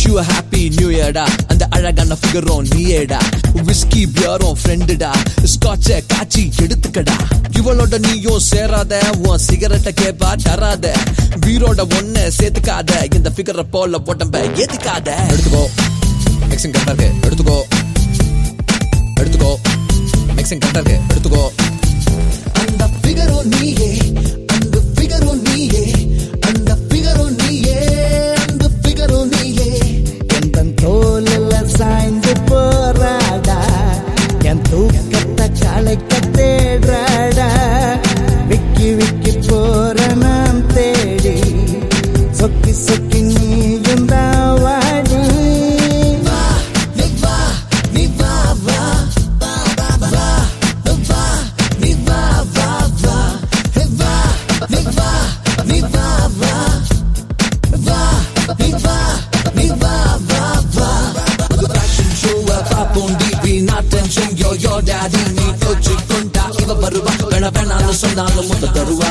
Wish you happy new இயர்டா அந்த அழகான ஃபிகரும் நீயேடா விஸ்கி பியரும் ஃப்ரெண்டுடா ஸ்காட்ச காய்ச்சி எடுத்துக்கடா இவளோட நீயும் சேராத உன் சிகரெட்ட கேப்பா தராத வீரோட ஒன்ன சேர்த்துக்காத இந்த ஃபிகரை போல உடம்ப ஏத்துக்காத எடுத்துக்கோ மிக்சிங் கரெக்டா இருக்கு எடுத்துக்கோ எடுத்துக்கோ மிக்சிங் கரெக்டா இருக்கு எடுத்துக்கோ அந்த ஃபிகரோ நீயே அந்த ஃபிகரோ நீயே அந்த ஃபிகரோ நீயே அந்த ஃபிகரோ நீயே எந்தன் தோலில் சாய்ந்து போராடா என் தூக்கத்தை களைக்க தேடுறாடா விக்கி விக்கி போற நான் தேடி சொக்கி சொக்கி நீயும் தான் வாடி வா நீ வா நீ வா வா வா வா வா நீ வா வா வா வா நீ வா நீ வா வா வா நீ வா நீ வா வா வா The fashion show பாப்போம் டிவி நான் டென்ஷன் யோ யோ டாடி நீ கோச்சு கொண்டா இவ வருவா வேணா வேணான்னு சொன்னாலும் முத்த தருவா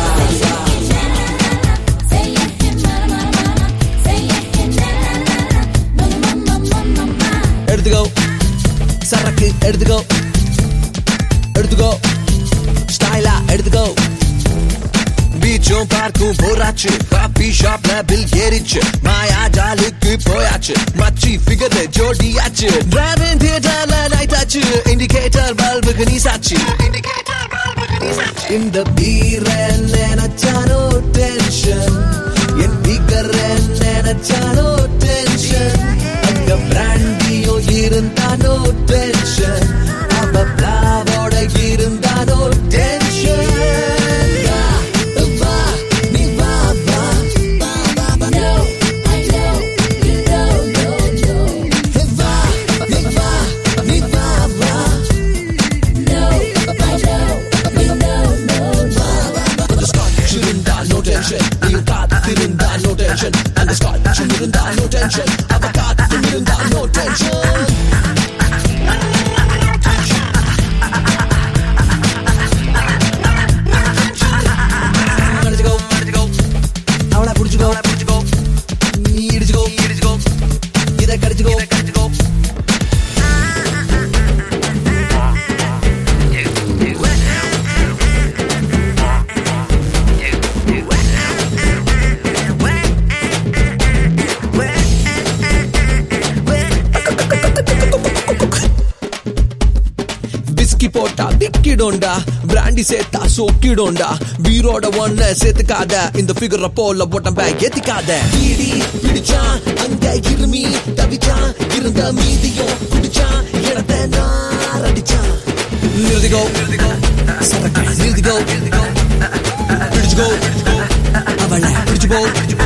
Say it, mama, mama. Say it, na na na. Mama, mama, mama. எடுத்துக்கோ சரக்கு எடுத்துக்கோ எடுத்துக்கோ ஸ்டைலா எடுத்துக்கோ பீச்சும் பார்க்கும் போராச்சு காபி ஷாப்ல பில் ஏறிச்சு மாயா ஜாலுக்கு போயாச்சு மச்சி ஃபிகர் ஜோடியாச்சு டிரைவிங் தியேட்டர்ல நைட் ஆச்சு இண்டிகேட்டர் பல்புக்கு நீ சாச்சு இந்த பீர நினைச்சானோ டென்ஷன் என் பிகர் நினைச்சானோ டென்ஷன் அங்க பிராண்டியோ இருந்தானோ டென்ஷன் அவ பிளாவோட இருந்தானோ டென்ஷன் வா நீ வா வா No, I know, you know, no, no. வா நீ வா நீ வா வா No, I know, you know, no, no. அந்த ஸ்காட்ச் இருந்தா நோ டென்ஷன் நீ காத்திருந்தா நோ டென்ஷன் அந்த ஸ்காட்ச் இருந்தா நோ டென்ஷன் அவ காத்திருந்தா நோ டென்ஷன் அடிச்சுக்கோ அடிச்சுக்கோ அவளை பிடிச்சுக்கோ அவளை பிடிச்சுக்கோ நீ இடிச்சுக்கோ இடிச்சுக்கோ இதை கடிச்சுக்கோ கடிச்சுக்கோ பிஸ்கி போட்டா விக்கிடோண்டா பிராண்டி சேர்த்தா சோக்கிடோண்டா வீரோட ஒன்ன சேர்த்துக்காத இந்த ஃபிகர போல உடம்ப ஏத்திக்காத பீடி பிடிச்சான் அங்க இருமி தவிச்சான் இருந்த மீதியும் குடிச்சான் இடத்த நார் அடிச்சான் நிறுத்திக்கோ சரக்கு நிறுத்திக்கோ பிடிச்சுக்கோ அவளை பிடிச்சுக்கோ